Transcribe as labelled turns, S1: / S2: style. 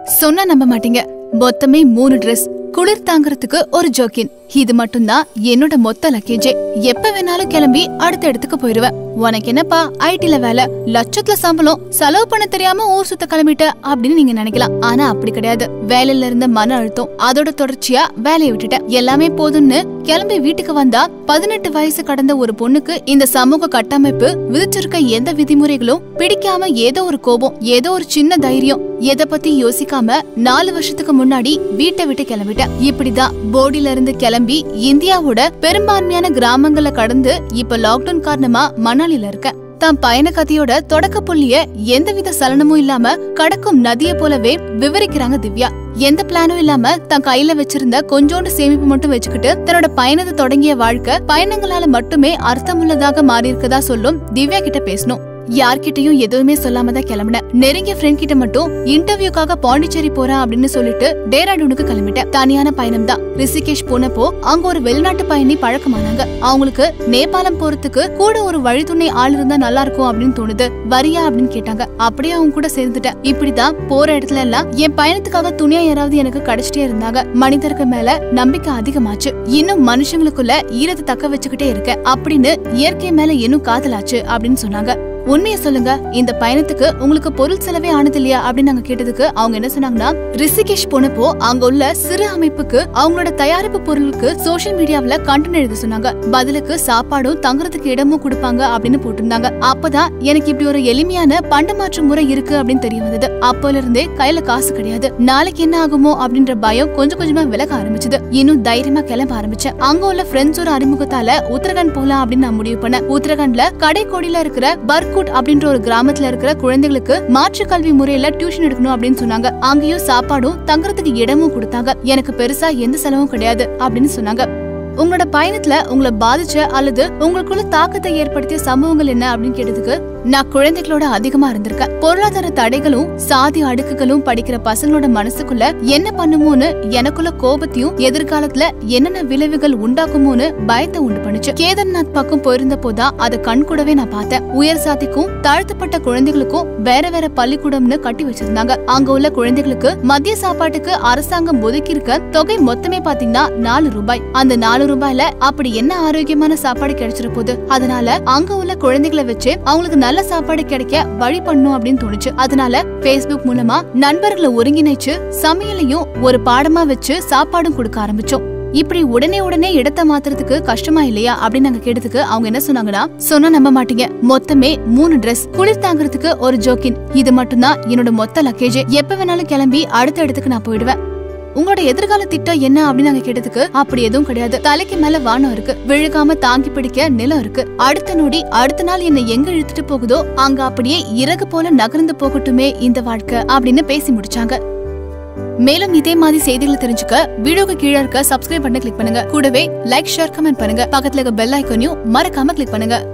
S1: சொன்னா நம்ப மாட்டீங்க மொத்தமே மூணு Dress குளிர் தாங்கறதுக்கு ஒரு ஜோக்கின் இது மட்டும்தான் என்னோட மொத்த லக்கேஜே எப்ப வேணாலும் கிளம்பி அடுத்த இடத்துக்கு போயிருவேன் உனக்கு என்னப்பா ஐடில வேலை லட்சத்துல சம்பளம் செலவு பண்ண தெரியாம ஊர் சுத்த கிளம்பிட்ட அப்படின்னு நீங்க நினைக்கலாம் ஆனா அப்படி கிடையாது வேலையில இருந்த மன அழுத்தம் அதோட தொடர்ச்சியா வேலையை விட்டுட்டேன் எல்லாமே போதும்னு கிளம்பி வீட்டுக்கு வந்தா பதினெட்டு வயசு கடந்த ஒரு பொண்ணுக்கு இந்த சமூக கட்டமைப்பு விதிச்சிருக்க எந்த விதிமுறைகளும் பிடிக்காம ஏதோ ஒரு கோபம் ஏதோ ஒரு சின்ன தைரியம் எதை பத்தி யோசிக்காம நாலு வருஷத்துக்கு முன்னாடி வீட்டை விட்டு கிளம்பிட்டேன் இப்படிதான் போடியில இருந்து கிளம்பி இந்தியாவோட பெரும்பான்மையான கிராமங்களை கடந்து இப்ப லாக்டவுன் காரணமா மணாலில இருக்கேன் தான் பயண கதையோட தொடக்க புள்ளிய எந்தவித சலனமும் இல்லாம கடக்கும் நதிய போலவே விவரிக்கிறாங்க திவ்யா எந்த பிளானும் இல்லாம தன் கையில வச்சிருந்த கொஞ்சோண்டு சேமிப்பு மட்டும் வச்சுக்கிட்டு தன்னோட பயணத்தை தொடங்கிய வாழ்க்கை பயணங்களால மட்டுமே அர்த்தமுள்ளதாக மாறி இருக்கதா சொல்லும் திவ்யா கிட்ட பேசணும் யார்கிட்டயும் எதுவுமே சொல்லாம தான் கிளம்பினேன் நெருங்கிய ஃப்ரெண்ட் கிட்ட மட்டும் இன்டர்வியூக்காக பாண்டிச்சேரி போறேன் அப்படின்னு சொல்லிட்டு டேராடூனுக்கு கிளம்பிட்டேன் தனியான பயணம் தான் ரிஷிகேஷ் போனப்போ அங்க ஒரு வெளிநாட்டு பயணி பழக்கமானாங்க அவங்களுக்கு நேபாளம் போறதுக்கு கூட ஒரு வழித்துணை ஆள் இருந்தா நல்லா இருக்கும் அப்படின்னு தோணுது வரியா அப்படின்னு கேட்டாங்க அப்படியே அவங்க கூட சேர்ந்துட்டேன் இப்படிதான் போற இடத்துல எல்லாம் என் பயணத்துக்காக துணியா யாராவது எனக்கு கிடைச்சிட்டே இருந்தாங்க மனிதருக்கு மேல நம்பிக்கை அதிகமாச்சு இன்னும் மனுஷங்களுக்குள்ள ஈரத்தை தக்க வச்சுக்கிட்டே இருக்க அப்படின்னு இயற்கை மேல இன்னும் காதலாச்சு அப்படின்னு சொன்னாங்க உண்மையை சொல்லுங்க இந்த பயணத்துக்கு உங்களுக்கு பொருள் செலவே ஆனது இல்லையா அப்படின்னு நாங்க கேட்டதுக்கு அவங்க என்ன சொன்னாங்கன்னா ரிஷிகேஷ் போனப்போ அங்க உள்ள சிறு அமைப்புக்கு அவங்களோட தயாரிப்பு பொருளுக்கு சோஷியல் மீடியாவுல கண்டென்ட் எழுத சொன்னாங்க பதிலுக்கு சாப்பாடும் தங்குறதுக்கு இடமும் கொடுப்பாங்க அப்படின்னு போட்டிருந்தாங்க அப்பதான் எனக்கு இப்படி ஒரு எளிமையான பண்டமாற்று முறை இருக்கு அப்படின்னு தெரிய வந்தது அப்போல இருந்தே கையில காசு கிடையாது நாளைக்கு என்ன ஆகுமோ அப்படின்ற பயம் கொஞ்சம் கொஞ்சமா விலக ஆரம்பிச்சது இன்னும் தைரியமா கிளம்ப ஆரம்பிச்சேன் அங்க உள்ள ஃப்ரெண்ட்ஸோட அறிமுகத்தால உத்தரகாண்ட் போலாம் அப்படின்னு நான் முடிவு பண்ணேன் உத்தரகாண்ட்ல கடைக்கோடியில இருக்கிற பர்குட் அப்படின்ற ஒரு கிராமத்துல இருக்கிற குழந்தைகளுக்கு மாற்று கல்வி முறையில டியூஷன் எடுக்கணும் அப்படின்னு சொன்னாங்க அங்கேயும் சாப்பாடும் தங்குறதுக்கு இடமும் கொடுத்தாங்க எனக்கு பெருசா எந்த செலவும் கிடையாது அப்படின்னு சொன்னாங்க உங்களோட பயணத்துல உங்களை பாதிச்ச அல்லது உங்களுக்குள்ள தாக்கத்தை ஏற்படுத்திய சம்பவங்கள் என்ன அப்படின்னு கேட்டதுக்கு நான் குழந்தைகளோட அதிகமா இருந்திருக்கேன் பொருளாதார தடைகளும் சாதி அடுக்குகளும் படிக்கிற பசங்களோட மனசுக்குள்ள என்ன பண்ணுமோன்னு எனக்குள்ள கோபத்தையும் எதிர்காலத்துல என்னென்ன விளைவுகள் உண்டாக்குமோன்னு பயத்தை உண்டு பண்ணுச்சு கேதார்நாத் பக்கம் போயிருந்த போதான் அதை கண் கூடவே நான் பார்த்தேன் உயர் சாதிக்கும் தாழ்த்தப்பட்ட குழந்தைகளுக்கும் வேற வேற பள்ளிக்கூடம்னு கட்டி வச்சிருந்தாங்க அங்க உள்ள குழந்தைகளுக்கு மதிய சாப்பாட்டுக்கு அரசாங்கம் ஒதுக்கி இருக்க தொகை மொத்தமே பாத்தீங்கன்னா நாலு ரூபாய் அந்த நாலு ரூபாய்ல அப்படி என்ன ஆரோக்கியமான சாப்பாடு கிடைச்சிட போகுது அதனால அங்க உள்ள குழந்தைகளை வச்சு அவங்களுக்கு நல்ல சாப்பாடு கிடைக்க வழி பண்ணும் அப்படின்னு தோணுச்சு அதனால Facebook மூலமா நண்பர்களை ஒருங்கிணைச்சு சமையலையும் ஒரு பாடமா வச்சு சாப்பாடும் கொடுக்க ஆரம்பிச்சோம் இப்படி உடனே உடனே இடத்த மாத்துறதுக்கு கஷ்டமா இல்லையா அப்படின்னு நாங்க கேட்டதுக்கு அவங்க என்ன சொன்னாங்கன்னா சொன்னா நம்ப மாட்டீங்க மொத்தமே மூணு Dress குளிர் தாங்கறதுக்கு ஒரு ஜோக்கின் இது மட்டும்தான் என்னோட மொத்த லக்கேஜ் எப்ப வேணாலும் கிளம்பி அடுத்த இடத்துக்கு நான் போயிடுவேன் உங்களோட எதிர்கால திட்டம் என்ன அப்படின்னு நாங்க கேட்டதுக்கு அப்படி எதுவும் கிடையாது தலைக்கு மேல வானம் இருக்கு விழுகாம தாங்கி பிடிக்க நிலம் இருக்கு அடுத்த நொடி அடுத்த நாள் என்ன எங்க இழுத்துட்டு போகுதோ அங்க அப்படியே இறகு போல நகர்ந்து போகட்டுமே இந்த வாழ்க்கை அப்படின்னு பேசி முடிச்சாங்க மேலும் இதே மாதிரி செய்திகளை தெரிஞ்சுக்க வீடியோக்கு கீழே இருக்க சப்ஸ்கிரைப் பட்டனை கிளிக் பண்ணுங்க கூடவே லைக் ஷேர் கமெண்ட் பண்ணுங்க பக்கத்துல இருக்க பெல் ஐக்கனையும் மறக்காம கிளிக் பண்ணுங்க